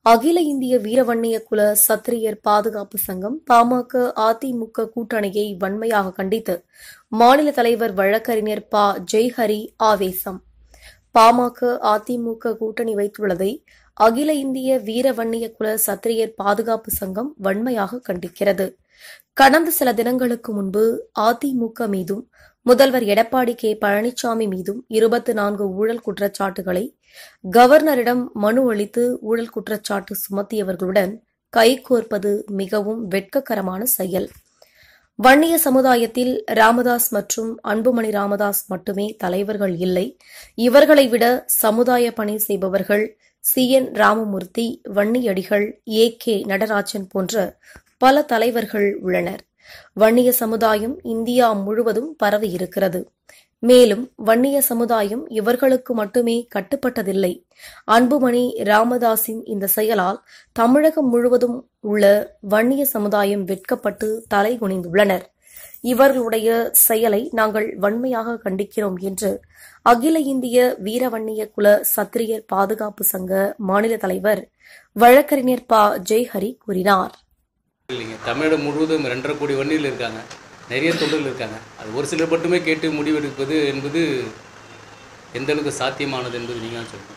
அகில இந்திய வீரவன்னிய குல சத்திரியர் பாதுகாப்பு சங்கம் பாமக அதிமுக கூட்டணியை வன்மையாக கண்டித்து மாநில தலைவர் வழக்கறிஞர் ப ஜெய்ஹரி ஆவேசம் பாமக அதிமுக கூட்டணி வைத்துள்ளதை அகில இந்திய வீரவன்னிய குல சத்திரியர் பாதுகாப்பு சங்கம் வன்மையாக கண்டிக்கிறது கடந்த சில தினங்களுக்கு முன்பு அதிமுக மீதும் முதல்வர் எடப்பாடி கே பழனிசாமி மீதும் இருபத்தி நான்கு ஊழல் குற்றச்சாட்டுகளை கவர்னரிடம் மனு அளித்து ஊழல் குற்றச்சாட்டு சுமத்தியவர்களுடன் கைகோர்ப்பது மிகவும் வெட்கக்கரமான செயல் வன்னிய சமுதாயத்தில் ராமதாஸ் மற்றும் அன்புமணி ராமதாஸ் மட்டுமே தலைவர்கள் இல்லை இவர்களை விட சமுதாய பணி செய்பவர்கள் C N Ramamurthy Vanniyadigal A K Natarajan போன்ற பல தலைவர்கள் உள்ளனர் வன்னிய சமுதாயம் இந்தியா முழுவதும் பரவி இருக்கிறது மேலும் வன்னிய சமுதாயம் இவர்களுக்கு மட்டுமே கட்டுப்பட்டதில்லை அன்புமணி ராமதாஸின் இந்த செயலால் தமிழகம் முழுவதும் உள்ள வன்னிய சமுதாயம் வெட்கப்பட்டு தலை குனிந்துள்ளனர் இவர்களுடைய செயலை நாங்கள் வன்மையாக கண்டிக்கிறோம் என்று அகில இந்திய வீரவன்னிய குல சத்திரியர் பாதுகாப்பு சங்க மாநில தலைவர் வழக்கறிஞர் ப ஜெய்ஹரி கூறினார் இல்லைங்க தமிழகம் முழுவதும் ரெண்டரை கோடி வண்டியில் இருக்காங்க நிறைய தொண்டர்கள் இருக்காங்க அது ஒரு சிலர் மட்டுமே கேட்டு முடிவெடுப்பது என்பது எந்த அளவுக்கு சாத்தியமானது என்பது நீங்கள் தான் சொல்லணும்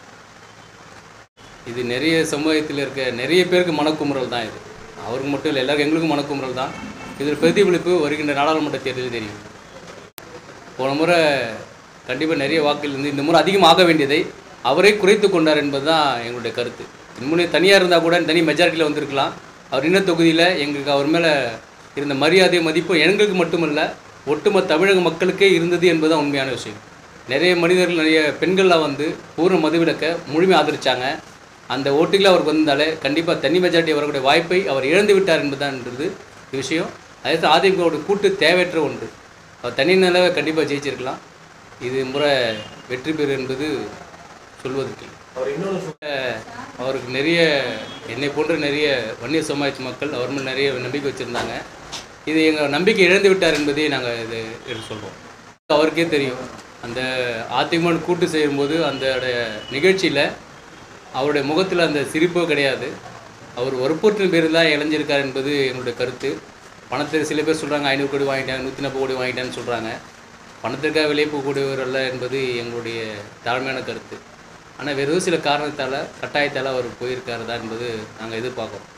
இது நிறைய சமுதாயத்தில் இருக்க நிறைய பேருக்கு மனக்குமுறல் தான் இது அவருக்கு மட்டும் இல்லை எல்லாருக்கும் எங்களுக்கும் மனக்குமுறல் தான் இதில் பிரதிபலிப்பு வருகின்ற நாடாளுமன்ற தேர்தலில் தெரியும் போன முறை கண்டிப்பாக நிறைய வாக்குகள் இருந்து இந்த முறை அதிகமாக வேண்டியதை அவரே குறைத்து கொண்டார் என்பது தான் எங்களுடைய கருத்து முன்னே தனியாக இருந்தால் கூட தனி மெஜாரிட்டியில் வந்திருக்கலாம் அவர் இன்ன தொகுதியில் எங்களுக்கு அவர் மேலே இருந்த மரியாதை மதிப்பு எங்களுக்கு மட்டுமல்ல ஒட்டுமொத்த தமிழக மக்களுக்கே இருந்தது என்பது தான் உண்மையான விஷயம் நிறைய மனிதர்கள் நிறைய பெண்கள்லாம் வந்து பூர்ண மதுவிலக்க முழுமையாக ஆதரிச்சாங்க அந்த ஓட்டுகளில் அவருக்கு வந்தாலே கண்டிப்பாக தனி மெஜாரிட்டி வரக்கூடிய வாய்ப்பை அவர் இழந்து விட்டார் என்பதுதான்ன்றது விஷயம் அதே அதிமுகவோட கூட்டு தேவையற்ற ஒன்று அவர் தனி நிலவை கண்டிப்பாக ஜெயிச்சிருக்கலாம் இது முறை வெற்றி பெறு என்பது சொல்வதற்கு இல்லை. அவர் இன்னொன்று அஹ் அவருக்கு நிறைய என்னை போன்ற நிறைய வன்னிய சமாஜ் மக்கள் அவர் மேல் நிறைய நம்பிக்கை வச்சுருந்தாங்க இது எங்கள் நம்பிக்கை இழந்து விட்டார் என்பதை நாங்கள் இது எடுத்து சொல்கிறோம் அவருக்கே தெரியும் அந்த அதிமுக கூட்டு செய்யும்போது அந்த நிகழ்ச்சியில் அவருடைய முகத்தில் அந்த சிரிப்போ கிடையாது அவர் வற்புறுத்தின் பேரில் தான் இளைஞ்சிருக்கார் என்பது எங்களுடைய கருத்து பணத்தை சில பேர் சொல்கிறாங்க ஐநூறு கோடி வாங்கிட்டேன் நூற்றி நாற்பது கோடி வாங்கிட்டேன்னு சொல்கிறாங்க பணத்திற்காக வெளியே போகக்கூடியவர் அல்ல என்பது எங்களுடைய தாழ்மையான கருத்து ஆனால் வெறும் சில காரணத்தால் கட்டாயத்தால் அவர் போயிருக்காரு தான் என்பது நாங்கள் எதிர்பார்க்குறோம்